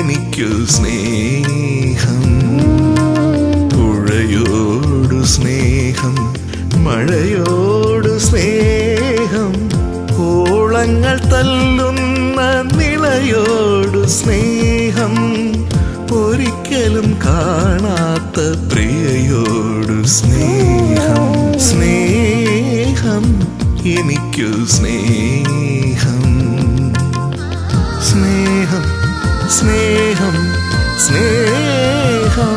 എനിക്കു സ്നേഹം പുഴയോടു സ്നേഹം മഴയോടു സ്നേഹം ഓളങ്ങൾ തല്ലുന്ന നിളയോടു സ്നേഹം ഒരിക്കലും കാണാത്ത പ്രിയയോടു സ്നേഹം സ്നേഹം എനിക്കു സ്നേഹം സ്നേഹം സ്നേഹം സ്നേഹം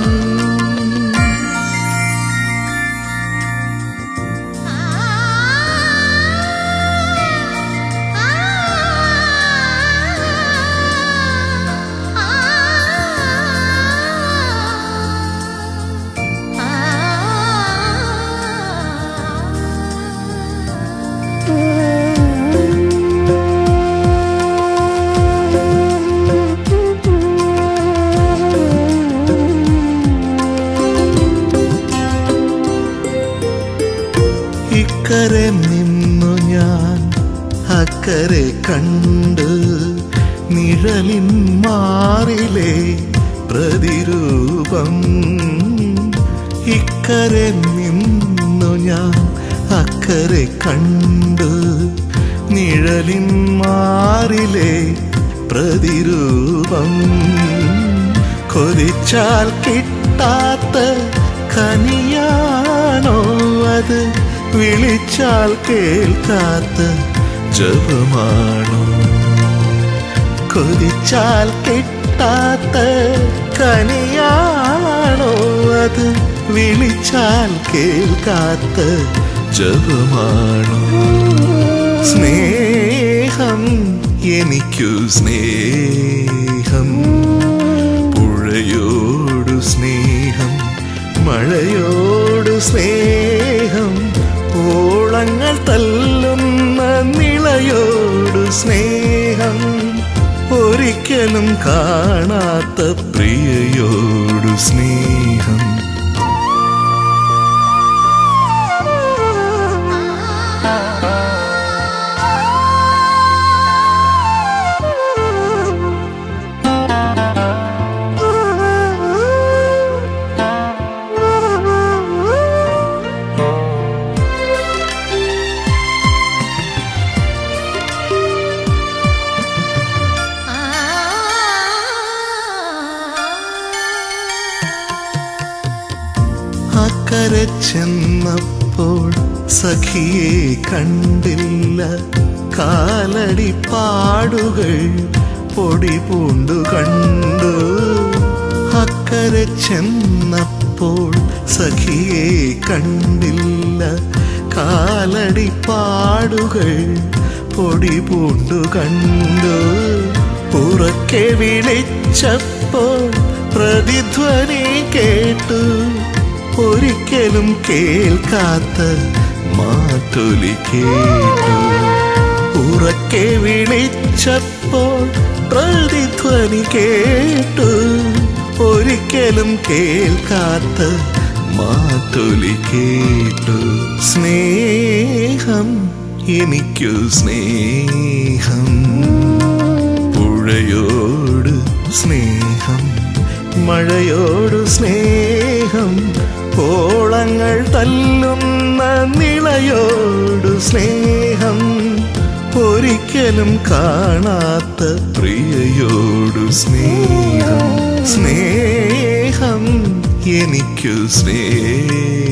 ഇക്കരെ നിന്നു ഞാൻ അക്കരെ കണ്ട് നിഴലിൻ മാറിലെ പ്രതിരൂപം ഇക്കരെ നിന്നു ഞാൻ അക്കരെ കണ്ട് നിഴലിൻ മാറിലെ പ്രതിരൂപം കൊതിച്ചാൽ കിട്ടാത്ത കനിയാണോ അത് വിളിച്ചാൽ കേൾക്കാത്ത ജപമാണോ കൊതിച്ചാൽ കിട്ടാത്ത കനിയാണോ അത് വിളിച്ചാൽ കേൾക്കാത്ത ജപമാണോ സ്നേഹം എനിക്കു സ്നേഹം പുഴയോടു സ്നേഹം മഴയോടു സ്നേഹം ഓളങ്ങൾ തല്ലുന്ന നിളയോടു സ്നേഹം ഒരിക്കലും കാണാത്ത പ്രിയയോടു സ്നേഹം അക്കരെ ചെന്നപ്പോൾ സഖിയെ കണ്ടില്ല കാലടി പാടുകൾ പൊടി പൂണ്ടു കണ്ടു അക്കരെ ചെന്നപ്പോൾ സഖിയെ കണ്ടില്ല കാലടി പാടുകൾ പൊടി പൂണ്ടു കണ്ടു ഉറക്കെ വിളിച്ചപ്പോൾ പ്രതിധ്വനി കേട്ടു ഒരിക്കലും കേൾക്കാത്ത മാറ്റൊലി കേട്ടു ഉറക്കെ വിളിച്ചപ്പോൾ പ്രതിധ്വനി കേട്ടു ഒരിക്കലും കേൾക്കാത്ത മാറ്റൊലി കേട്ടു സ്നേഹം എനിക്കു സ്നേഹം പുഴയോട് സ്നേഹം മഴയോട് സ്നേഹം ഓളങ്ങൾ തല്ലുന്ന നിളയോട് സ്നേഹം ഒരിക്കലും കാണാത്ത പ്രിയയോടു സ്നേഹം സ്നേഹം എനിക്കു സ്നേഹം